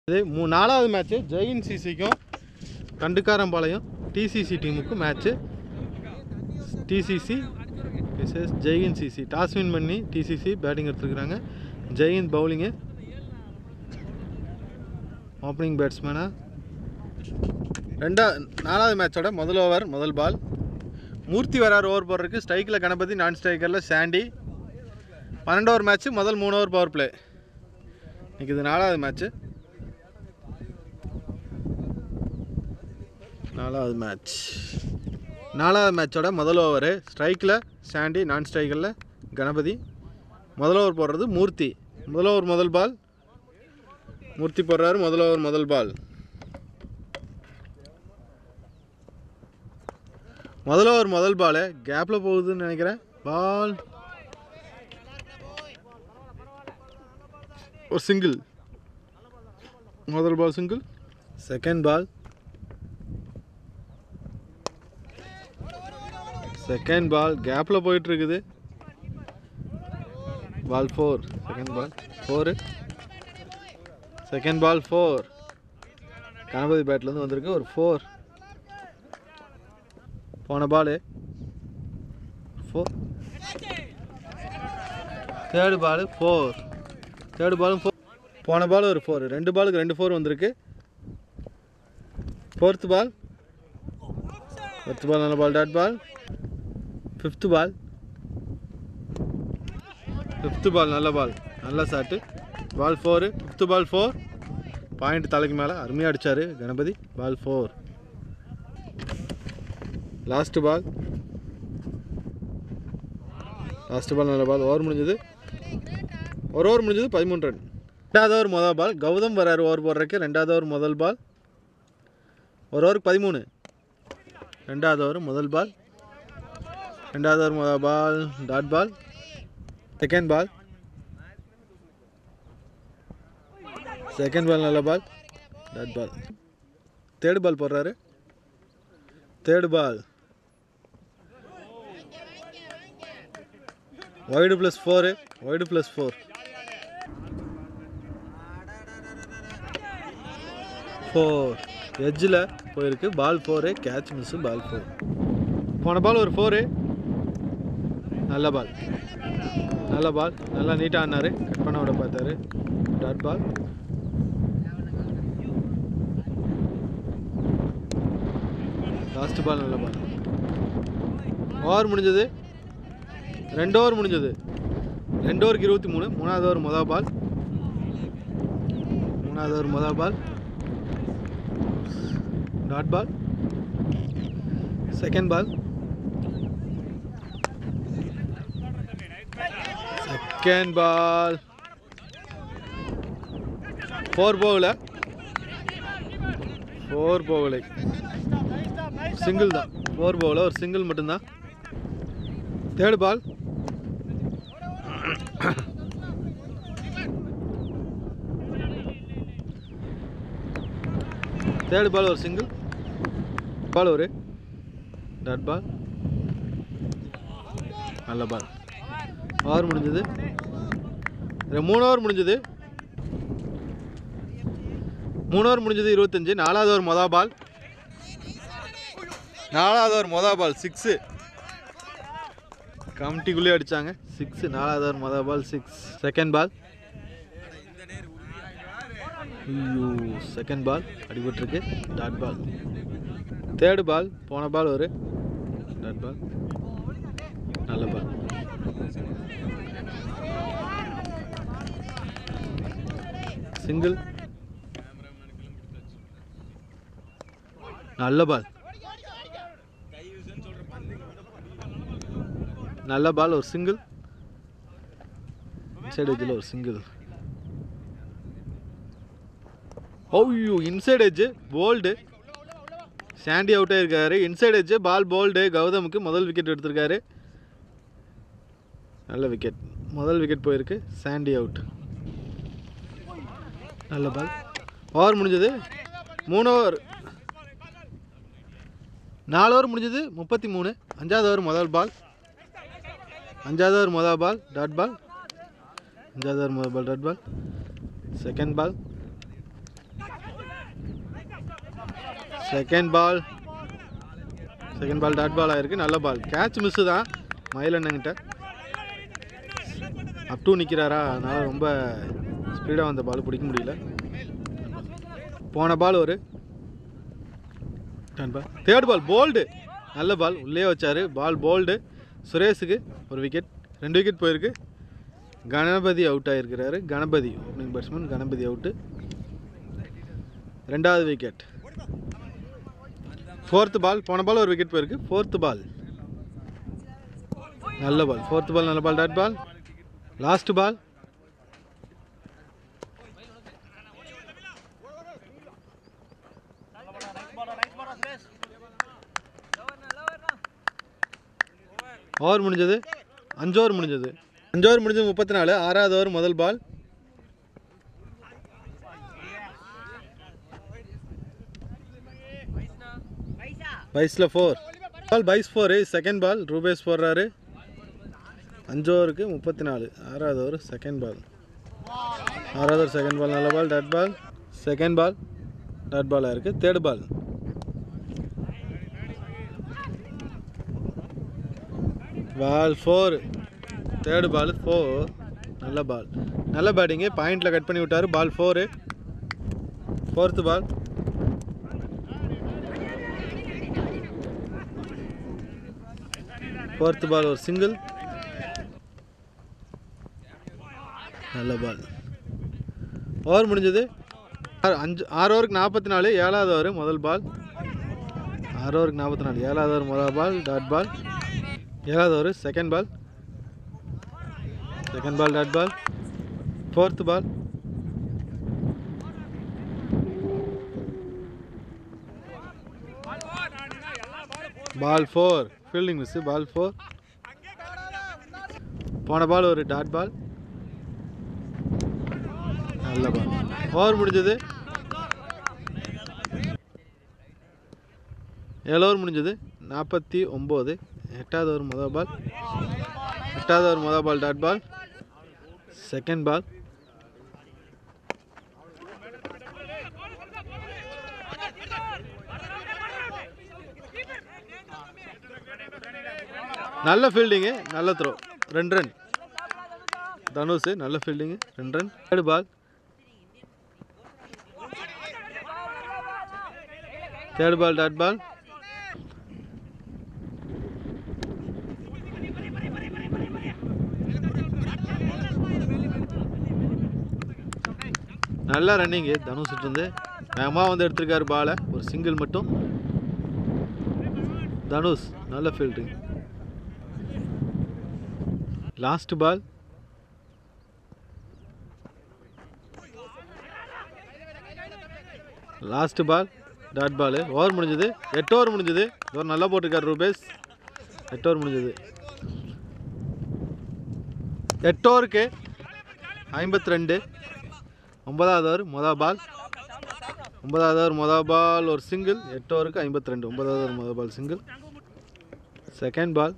இது மூ நாலாவது மேட்ச்சு ஜெயின் சிசிக்கும் கண்டுக்காரம்பாளையம் டிசிசி டீமுக்கும் match TCC versus Jain CC toss win பண்ணி டிசிசி பேட்டிங் எடுத்துருக்குறாங்க ஜெயின் பவுலிங்கு ஓப்பனிங் பேட்ஸ்மேனா ரெண்டா நாலாவது மேட்சோட முதல் ஓவர் முதல் பால் மூர்த்தி வரார் ஓவர் போடுறதுக்கு ஸ்ட்ரைக்கில் கணபதி நான் ஸ்ட்ரைக்கரில் சாண்டி பன்னெண்டு ஓவர் மேட்ச்சு முதல் மூணு ஓவர் பவர் பிளே இன்னைக்கு இது நாலாவது மேட்ச்சு நாலாவது மேட்ச் நாலாவது மேட்சோட முதல் ஓவரு ஸ்ட்ரைக்கில் சாண்டி நான் ஸ்ட்ரைக்கரில் கணபதி முதல் ஓவர் போடுறது மூர்த்தி முதல் ஓவர் முதல் பால் மூர்த்தி போடுறாரு முதல் ஓவர் முதல் பால் முதல் ஓவர் முதல் பால் கேப்பில் போகுதுன்னு நினைக்கிறேன் பால் ஒரு சிங்கிள் முதல் ball single second ball second ball கேப்பில் போயிட்டுருக்குது ball four second ball four second ball four Ganapathi பேட்லேருந்து வந்திருக்கு ஒரு ஃபோர் போன ball four third ball four third பாலும் ஃபோர் போன பால் ஒரு ஃபோர் ரெண்டு பாலுக்கு ரெண்டு ஃபோர் வந்திருக்கு ஃபோர்த்து பால் ஃபோர்த்து பால் நல்ல ball dot ball fifth ball fifth ball நல்ல பால் நல்ல shot ball four fifth ball four point தலைக்கு மேலே அருமையாக அடித்தார் Ganapathi ball four last ball last ball நல்ல பால் ஓவர் முடிஞ்சது ஒரு ஓவர் முடிஞ்சது பதிமூணு ரன் ரெண்டாவது ஓவர் முதல் பால் கௌதம் வராரு ஓவர் போடுறதுக்கு ரெண்டாவது ஓவர் முதல் பால் ஒரு ஓவருக்கு பதிமூணு ரெண்டாவது ஓவர் முதல் பால் ரெண்டாவது ஓவர் முதல் ball dot ball second ball second ball நல்ல ball dot ball third ball போடுறாரு third ball wide plus four wide plus four four எட்ஜில் போயிருக்கு ball four catch miss ball four போன பால் ஒரு ஃபோரு நல்ல பால் நல்ல பால் நல்லா நீட்டாக ஆனார் கட் பண்ண விட பார்த்தாரு டாட் பால் லாஸ்ட் பால் நல்ல பால் ஓவர் முடிஞ்சது ரெண்டு ஓவர் முடிஞ்சது ரெண்டு ஓவருக்கு இருபத்தி மூணு மூணாவது ஓவர் மொதல் பால் மூணாவது ஓவர் மொதல் ball dot ball second ball second ball four போகல ஃபோர் போகலை சிங்கிள் தான் ஃபோர் போகல ஒரு சிங்கிள் மட்டும்தான் தேர்டு பால் தேர்டு பால் ஒரு சிங்கிள் பால் ஒரு டாட் பால் நல்ல பால் ஓவர் முடிஞ்சது இது மூணு ஓவர் முடிஞ்சது மூணு ஓவர் முடிஞ்சது இருபத்தஞ்சு நாலாவது ஓவர் மொதல் பால் நாலாவது ஓவர் மொதல் பால் சிக்ஸு கமிட்டிக்குள்ளேயே அடித்தாங்க சிக்ஸு நாலாவது ஓவர் மொதல் பால் சிக்ஸ் செகண்ட் பால் ஐயோ செகண்ட் பால் அடிபட்டிருக்கு டாட் பால் தேர்டு பால் போன பால் ஒரு டாட் பால் நல்ல பால் சிங்கிள் நல்ல பால் நல்ல பால் ஒரு சிங்கிள் இன்சைட் எஜ்ஜில் ஒரு சிங்கிள் ஓய்யோ inside edge bowled Sandy out ஆயிருக்காரு இன்சைட் எஜ்ஜு பால் போல்டு கௌதமுக்கு முதல் விக்கெட் எடுத்திருக்காரு நல்ல விக்கெட் முதல் விக்கெட் போயிருக்கு சாண்டி அவுட் நல்ல பால் ஓவர் முடிஞ்சது மூணு ஓவர் நாலு ஓவர் முடிஞ்சது முப்பத்தி மூணு அஞ்சாவது ஓவர் முதல் பால் அஞ்சாவது ஓவர் முதல் பால் டாட் பால் அஞ்சாவது ஓவர் முதல் ball dot ball second ball second ball second ball dot ball ஆயிருக்கு நல்ல பால் கேட்ச் மிஸ்ஸு தான் மயில் அண்ணங்கிட்ட அப் டூ நிற்கிறாரா அதனால் ரொம்ப ஸ்பீடாக வந்த பால் பிடிக்க முடியல போன பால் ஒரு டன் பால் தேர்ட் பால் போல்டு நல்ல பால் உள்ளே வச்சார் பால் போல்டு சுரேஷுக்கு ஒரு விக்கெட் ரெண்டு விக்கெட் போயிருக்கு கணபதி அவுட் ஆகிருக்கிறாரு Ganapathi opening batsman Ganapathi out ரெண்டாவது விக்கெட் ஃபோர்த்து பால் போன பால் ஒரு விக்கெட் போயிருக்கு ஃபோர்த்து பால் நல்ல பால் ஃபோர்த்து பால் நல்ல ball dot ball last ball over முடிஞ்சது அஞ்சு ஓவர் முடிஞ்சது அஞ்சு ஓவர் முடிஞ்சது முப்பத்தி நாலு ஆறாவது ஓவர் முதல் பால் பைஸில் four ball byes four second ball Rupesh போடுறாரு அஞ்சு ஓவருக்கு முப்பத்தி நாலு ஆறாவது ஓவர் செகண்ட் பால் ஆறாவது ஓவர் செகண்ட் பால் நல்ல ball dot ball second ball dot பாலாக இருக்குது third ball ball four third ball four நல்ல பால் நல்ல பேட்டிங்கு பாயிண்டில் கட் பண்ணி விட்டார் ball four fourth ball fourth ball ஒரு சிங்கிள் நல்ல பால் ஓவர் முடிஞ்சது ஆறு- அஞ்சு ஆறு ஓவருக்கு நாற்பத்தி நாலு ஏழாவது ஓவர் முதல் பால் ஆறு ஓவருக்கு நாற்பத்தி நாலு ஏழாவது ஓவர் முதல் பால் டாட் பால் ஏழாவது over second ball second ball dot ball fourth ball ball four fielding miss ball four போன பால் ஒரு டாட் பால் நல்ல பால் ஓவர் முடிஞ்சது ஏழு ஓவர் முடிஞ்சது நாற்பத்தி ஒம்பது எட்டாவது ஓவர் முதல் பால் எட்டாவது ஓவர் முதல் ball dot ball second ball நல்ல ஃபீல்டிங்கு நல்ல த்ரோ ரெண்டு ரன் தனுஷ் நல்ல ஃபீல்டிங்கு ரெண்டு run third ball third ball dot ball நல்ல ரன்னிங்கு தனுஷ் இருந்து வேகமாக வந்து எடுத்திருக்காரு பாலை ஒரு சிங்கிள் மட்டும் தனுஷ் நல்ல fielding last ball last ball dot ball over முடிஞ்சது எட்டு ஓவர் முடிஞ்சது ஒரு நல்லா போட்டிருக்காரு ரூபேஷ் எட்டு ஓவர் முடிஞ்சது எட்டு ஓவருக்கு ஐம்பத்தி ரெண்டு ஒன்பதாவது ஓவர் மொதல் பால் ஒன்பதாவது ஓவர் மொதல் பால் ஒரு சிங்கிள் எட்டு ஓவருக்கு ஐம்பத்தி ரெண்டு ஒன்பதாவது ஓவர் மொதல் ball single second ball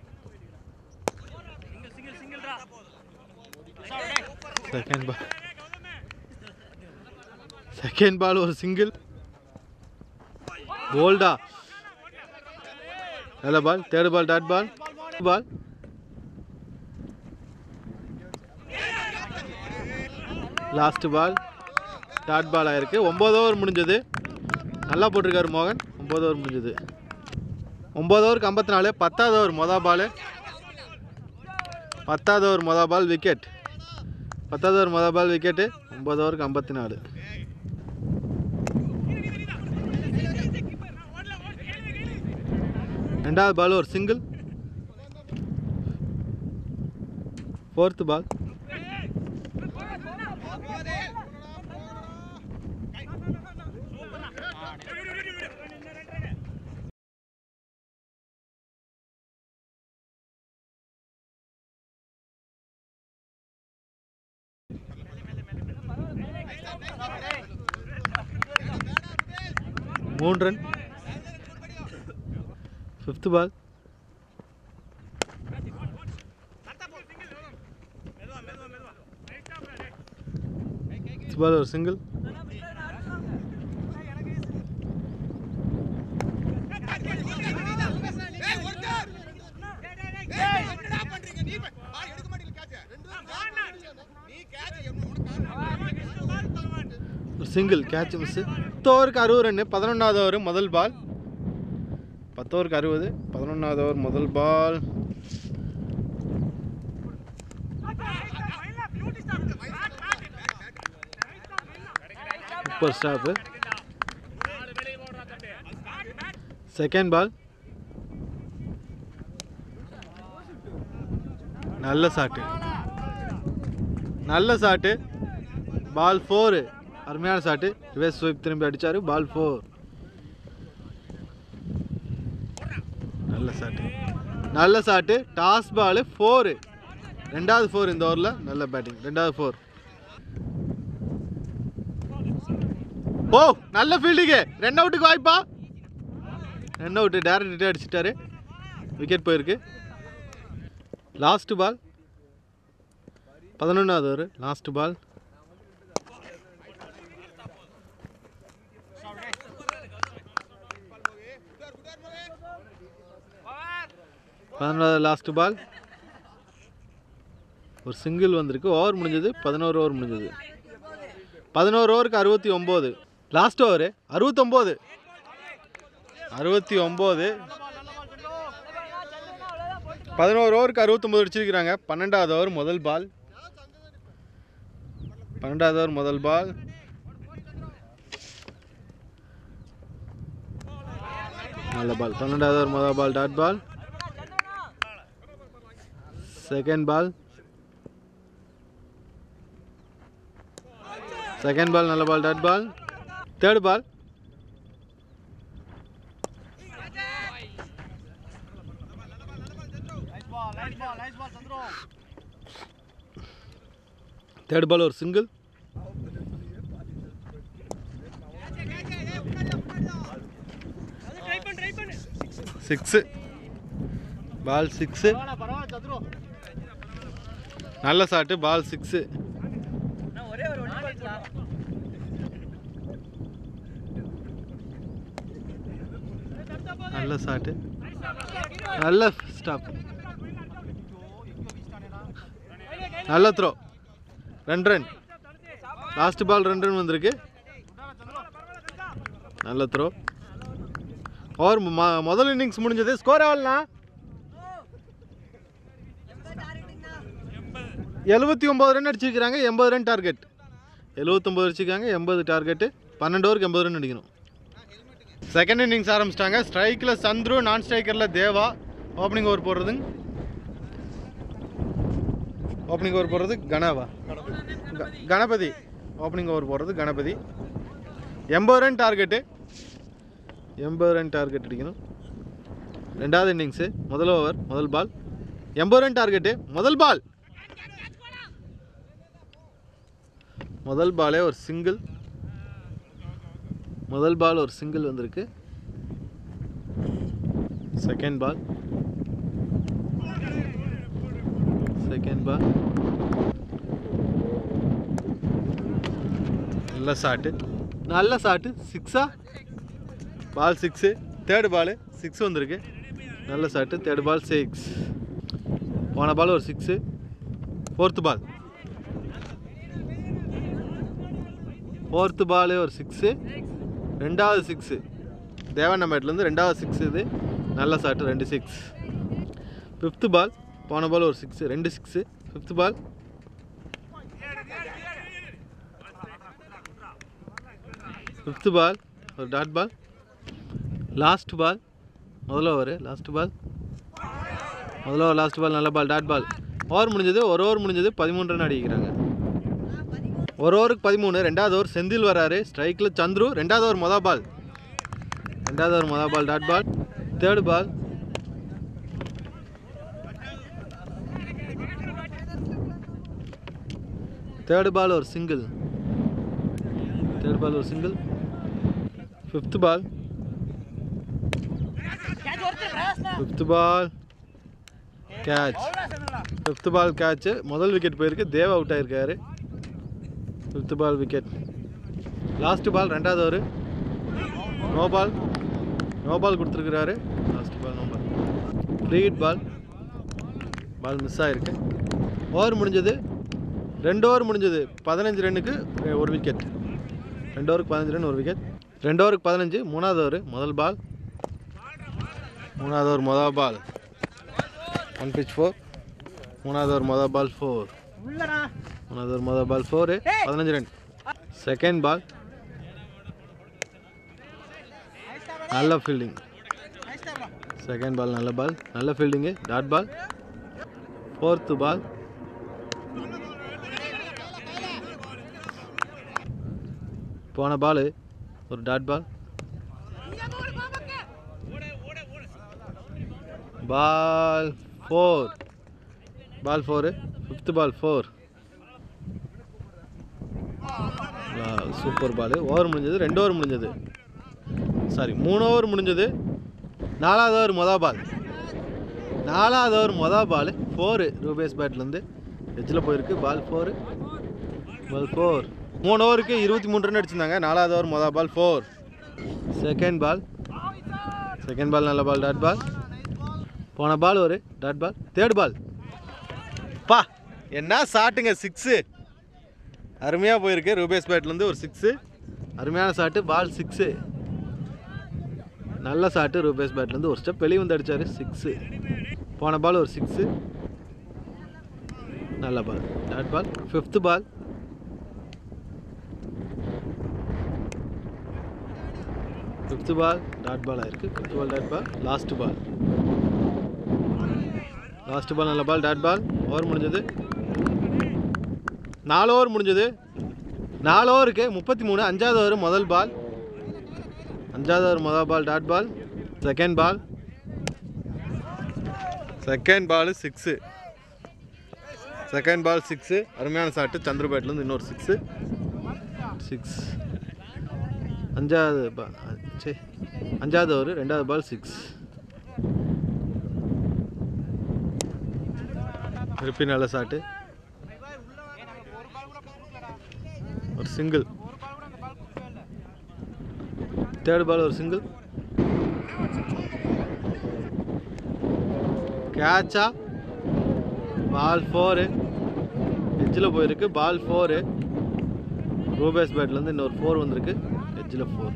second ball second ball ஒரு சிங்கிள் போல்டா நல்ல ball third ball dot ball ball last ball dot ball ஆயிருக்கு ஒம்பது ஓவர் முடிஞ்சது நல்லா போட்டிருக்காரு மோகன் ஒம்பது ஓவர் முடிஞ்சது ஒம்பது ஓவருக்கு ஐம்பத்தி நாலு பத்தாவது ஓவர் மொதல் பால் பத்தாவது ஓவர் மொதல் பால் விக்கெட் பத்தாவது ஓவர் மொதல் பால் விக்கெட்டு ஒம்பது ஓவருக்கு ஐம்பத்தி நாலு ரெண்டாவது பால் ஒரு சிங்கிள் ஃபோர்த்து பால் மூணு run fifth ball fifth ball ஒரு சிங்கிள் ஒரு சிங்கிள் கேட்ச் மிஸ் பத்து ஓவருக்கு அறுபது ரன்னு பதினொன்றாவது ஓவர் முதல் பால் பத்து ஓவருக்கு அறுபது பதினொன்றாவது ஓவர் முதல் ball super stop second ball நல்ல சாட்டு நல்ல சாட்டு பால் ஃபோரு அருமையான சாட்டு ரிவர்ஸ் ஸ்வீப் திரும்பி அடிச்சாரு பால் ஃபோர் நல்ல சாட்டு நல்ல சாட்டு டாஸ் பால் ஃபோரு ரெண்டாவது ஃபோர் இந்த ஓவரில் நல்ல பேட்டிங் ரெண்டாவது ஃபோர் ஓ நல்ல ஃபீல்டிங்கு ரன் அவுட்டுக்கு வாய்ப்பா ரன் அவுட்டு டேரக்ட் ஹிட் அடிச்சிட்டாரு விக்கெட் போயிருக்கு லாஸ்ட் பால் பதினொன்றாவது ஓவர் லாஸ்ட் பால் பதினொன்றாவது லாஸ்ட் பால் ஒரு சிங்கிள் வந்திருக்கு ஓவர் முடிஞ்சது பதினோரு ஓவர் முடிஞ்சது பதினோரு ஓவருக்கு அறுபத்தி ஒம்பது லாஸ்ட் ஓவரு அறுபத்தொம்போது அறுபத்தி ஒம்பது பதினோரு ஓவருக்கு அறுபத்தொம்போது அடிச்சிருக்கிறாங்க பன்னெண்டாவது ஓவர் முதல் பால் பன்னெண்டாவது ஓவர் முதல் பால் நல்ல பால் பன்னெண்டாவது ஓவர் முதல் ball dot ball second ball second ball நல்ல ball dot ball third ball third ball ஒரு சிங்கிள் சிக்ஸு பால் சிக்ஸு நல்ல சாட்டு பால் சிக்ஸு நல்ல சாட்டு நல்ல ஸ்டாப் நல்ல த்ரோ ரெண்டு ரன் லாஸ்ட் பால் ரெண்டு ரன் வந்திருக்கு நல்ல த்ரோ ஓவர் முதல் இன்னிங்ஸ் முடிஞ்சது ஸ்கோர் எவ்வளோண்ணா எழுபத்தி ஒம்பது ரன் அடிச்சிருக்கிறாங்க எண்பது ரன் டார்கெட் எழுபத்தொம்பது அடிச்சிருக்காங்க எண்பது டார்கெட்டு பன்னெண்டு ஓவருக்கு எண்பது ரன் அடிக்கணும் செகண்ட் இன்னிங்ஸ் ஆரம்பிச்சிட்டாங்க ஸ்ட்ரைக்கில் சந்துரு நான் ஸ்ட்ரைக்கரில் தேவா ஓப்பனிங் ஓவர் போடுறதுங்க ஓப்பனிங் ஓவர் போடுறது கணவா க- கணபதி ஓப்பனிங் ஓவர் போடுறது கணபதி எண்பது ரன் டார்கெட்டு எண்பது ரன் டார்கெட் அடிக்கணும் ரெண்டாவது இன்னிங்ஸு முதல் ஓவர் முதல் பால் எண்பது ரன் டார்கெட்டு முதல் பால் முதல் பாலே ஒரு சிங்கிள் முதல் பால் ஒரு சிங்கிள் வந்திருக்கு செகண்ட் பால் செகண்ட் பால் நல்ல சாட்டு நல்ல சாட்டு சிக்ஸா ball six third ball six வந்திருக்கு நல்ல சாட்டு தேர்டு பால் சிக்ஸ் போன பால் ஒரு six fourth ball fourth ball ஒரு சிக்ஸு ரெண்டாவது சிக்ஸு தேவண்ணமேட்லேருந்து ரெண்டாவது சிக்ஸ் இது நல்ல சாட்டு ரெண்டு சிக்ஸ் ஃபிஃப்த்து பால் போன பால் ஒரு சிக்ஸு ரெண்டு six fifth ball fifth ball ஒரு டாட் பால் லாஸ்ட் பால் முதல்ல ஓவர் லாஸ்ட் பால் முதல்ல ஓவர் லாஸ்ட் பால் நல்ல பால் டாட் பால் ஓவர் முடிஞ்சது ஒரு ஓவர் முடிஞ்சது பதிமூணு ரன் அடிக்கிறாங்க ஒரு ஓவருக்கு பதிமூணு ரெண்டாவது ஓவர் செந்தில் வராரு ஸ்ட்ரைக்கில் சந்துரு ரெண்டாவது ஓவர் மொதல் பால் ரெண்டாவது ஓவர் மொதல் ball dot ball third ball third ball ஒரு சிங்கிள் தேர்ட் பால் ஒரு single fifth ball fifth ball catch fifth ball catch முதல் விக்கெட் போயிருக்கு தேவ் அவுட் ஆயிருக்காரு fifth ball wicket last ball ரெண்டாவது over no ball no ball கொடுத்துருக்குறாரு last ball no ball free hit ball ball miss ஆகிருக்கு over முடிஞ்சது ரெண்டு over முடிஞ்சது பதினஞ்சு ரன்னுக்கு ஒரு விக்கெட் ரெண்டு ஓவருக்கு பதினஞ்சு ரன் ஒரு விக்கெட் ரெண்டு ஓவருக்கு பதினஞ்சு மூணாவது ஓவர் முதல் பால் மூணாவது ஓவர் முதல் பால் ஒன் பிச் ஃபோர் மூணாவது ஓவர் முதல் பால் ஃபோர் மூணாவது ஓவர் முதல் பால் ஃபோரு பதினஞ்சு ரன் செகண்ட் பால் நல்ல ஃபீல்டிங் செகண்ட் பால் நல்ல பால் நல்ல fielding dot ball fourth ball போன பால் ஒரு dot ball ball four ball four fifth ball four super ball over முடிஞ்சது ரெண்டு ஓவர் முடிஞ்சது சாரி மூணு ஓவர் முடிஞ்சது நாலாவது ஓவர் மொதல் பால் நாலாவது ஓவர் மொதல் பால் ஃபோரு ரூபேஸ் பேட்லேருந்து எஜ்ஜில் போயிருக்கு பால் ஃபோரு பால் ஃபோர் மூணு ஓவருக்கு இருபத்தி மூணு ரன் அடிச்சிருந்தாங்க நாலாவது ஓவர் மொதல் ball four second ball second ball நல்ல பால் டாட் பால் போன பால் ஒரு டாட் பால் தேர்ட் பால் பா என்ன ஷாட்டுங்க சிக்ஸு அருமையாக போயிருக்கு ரூபேஸ் பேட்லேருந்து ஒரு சிக்ஸு அருமையான ஷாட்டு பால் சிக்ஸு நல்ல ஷாட்டு ரூபேஸ் பேட்லேருந்து ஒரு ஸ்டெப் வெளியே வந்து அடித்தார் சிக்ஸு போன பால் ஒரு சிக்ஸு நல்ல ball dot ball fifth ball fifth ball dot ball ஆயிருக்கு fifth ball dot ball last ball last ball நல்ல பால் டாட் பால் ஓவர் முடிஞ்சது நாலு ஓவர் முடிஞ்சது நாலு ஓவருக்கு முப்பத்தி மூணு அஞ்சாவது ஓவர் முதல் பால் அஞ்சாவது ஓவர் முதல் ball dot ball second ball second ball six second ball six அருமையான ஷாட்டு சந்திரபேட்லேருந்து இன்னொரு சிக்ஸு சிக்ஸ் அஞ்சாவது பா சே அஞ்சாவது ஓவர் ரெண்டாவது பால் சிக்ஸ் திருப்பி நல்ல ஷாட்டு ஒரு சிங்கிள் தேர்ட் பால் ஒரு சிங்கிள் கேட்சா பால் ஃபோரு எட்ஜில் போயிருக்கு பால் ஃபோரு ரூபேஸ் பேட்லேருந்து இன்னொரு ஃபோர் வந்திருக்கு எட்ஜில் four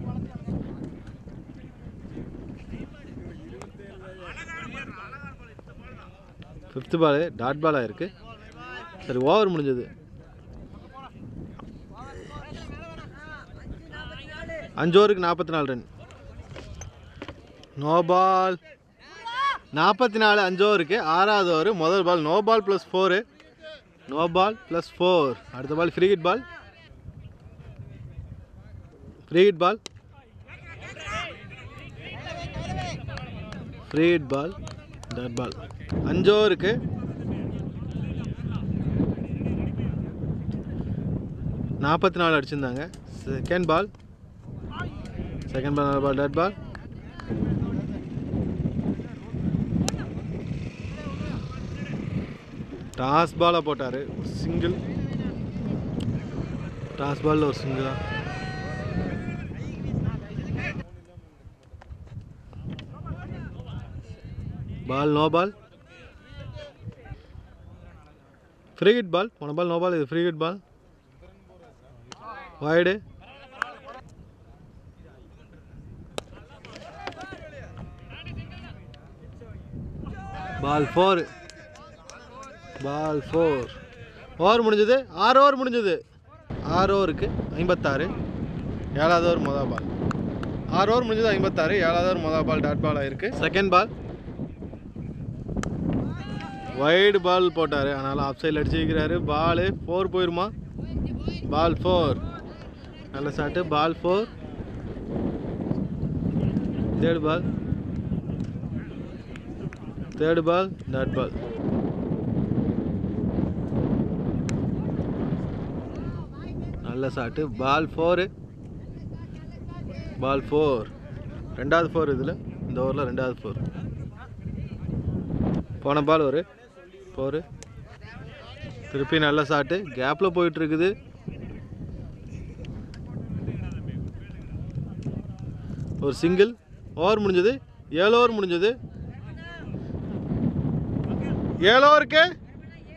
fifth ball dot ball ஆயிருக்கு சரி ஓவர் முடிஞ்சது அஞ்சு ஓவருக்கு நாற்பத்தி நாலு ரன் நோ பால் நாற்பத்தி நாலு அஞ்சு ஓவருக்கு ஆறாவது ஓவர் முதல் ball no ball plus four no ball plus four அடுத்த ball free hit ball free hit ball free hit ball dot ball அஞ்சு ஓவருக்கு நாற்பத்தி நாலு அடிச்சிருந்தாங்க second ball second ball ball dot ball toss பாலை போட்டார் ஒரு சிங்கிள் டாஸ் பாலில் ஒரு சிங்கிளா ball no ball free hit ball போன பால் நோ பால் இது free hit ball wide ball four ball four over முடிஞ்சது ஆறு ஓவர் முடிஞ்சது ஆறு ஓவருக்கு ஐம்பத்தாறு ஏழாவது ஓவர் மொதல் பால் ஆறு ஓவர் முடிஞ்சது ஐம்பத்தாறு ஏழாவது ஓவர் மொதல் பால் டாட் பால் ஆயிருக்கு செகண்ட் பால் வைடு பால் போட்டார் ஆனாலும் ஆஃப் சைடில் அடிச்சு வைக்கிறாரு பால் ஃபோர் போயிருமா பால் ஃபோர் நல்ல shot ball four third ball third ball dot ball நல்ல shot ball four ball four ரெண்டாவது ஃபோர் இதில் இந்த ஓவரில் ரெண்டாவது ஃபோர் போன பால் ஒரு ஃபோரு திருப்பி நல்ல ஷாட்டு கேப்பில் போயிட்டுருக்குது ஒரு சிங்கிள் ஓவர் முடிஞ்சது ஏழு ஓவர் முடிஞ்சது ஏழு ஓவருக்கு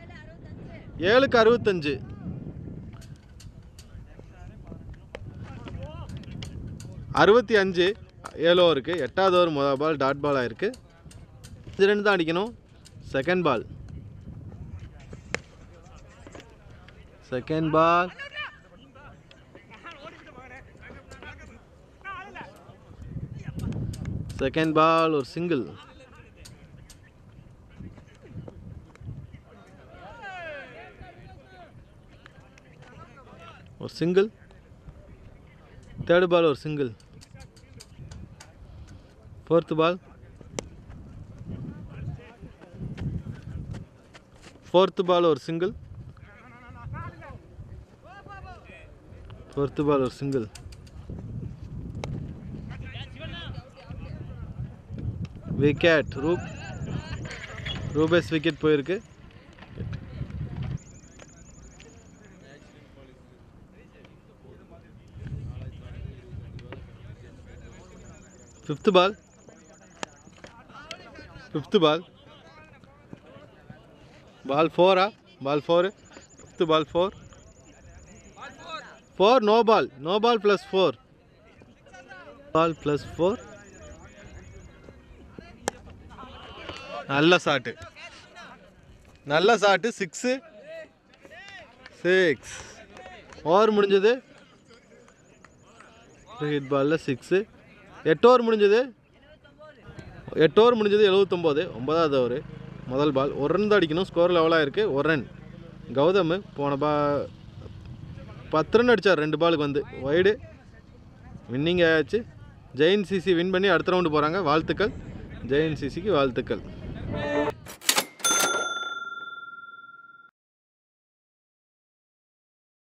ஏழுக்கு அறுபத்தஞ்சு அறுபத்தி அஞ்சு ஏழு ஓவருக்கு எட்டாவது ஓவர் முதல் பால் டாட் பால் ஆயிருக்கு இது ரெண்டு தான் அடிக்கணும் second ball second ball second ball ஒரு சிங்கிள் ஒரு சிங்கிள் தேர்டு பால் ஒரு single fourth ball fourth ball ஒரு சிங்கிள் ஃபோர்த்து பால் ஒரு சிங்கிள் விக்கெட் ரூப் ரூபேஸ் விக்கெட் போயிருக்கு fifth ball fifth ball ball ஃபோரா ball four fifth ball four four no ball no ball plus four ball plus four நல்ல shot நல்ல shot six six over முடிஞ்சது hit பாலில் six எட்டு over முடிஞ்சது எட்டு ஓவர் முடிஞ்சது எழுபத்தொம்போது ஒன்பதாவது ஓவர் முதல் பால் ஒரு ரன் தான் அடிக்கணும் ஸ்கோர் லெவலாக இருக்குது ஒரு ரன் கௌதம் போன பா பத்து ரன் அடித்தார் ரெண்டு பாலுக்கு வந்து வைடு வின்னிங் ஆயாச்சு ஜெயின் சிசி வின் பண்ணி அடுத்த ரவுண்டு போகிறாங்க வாழ்த்துக்கள் ஜெயின் சிசிக்கு வாழ்த்துக்கள்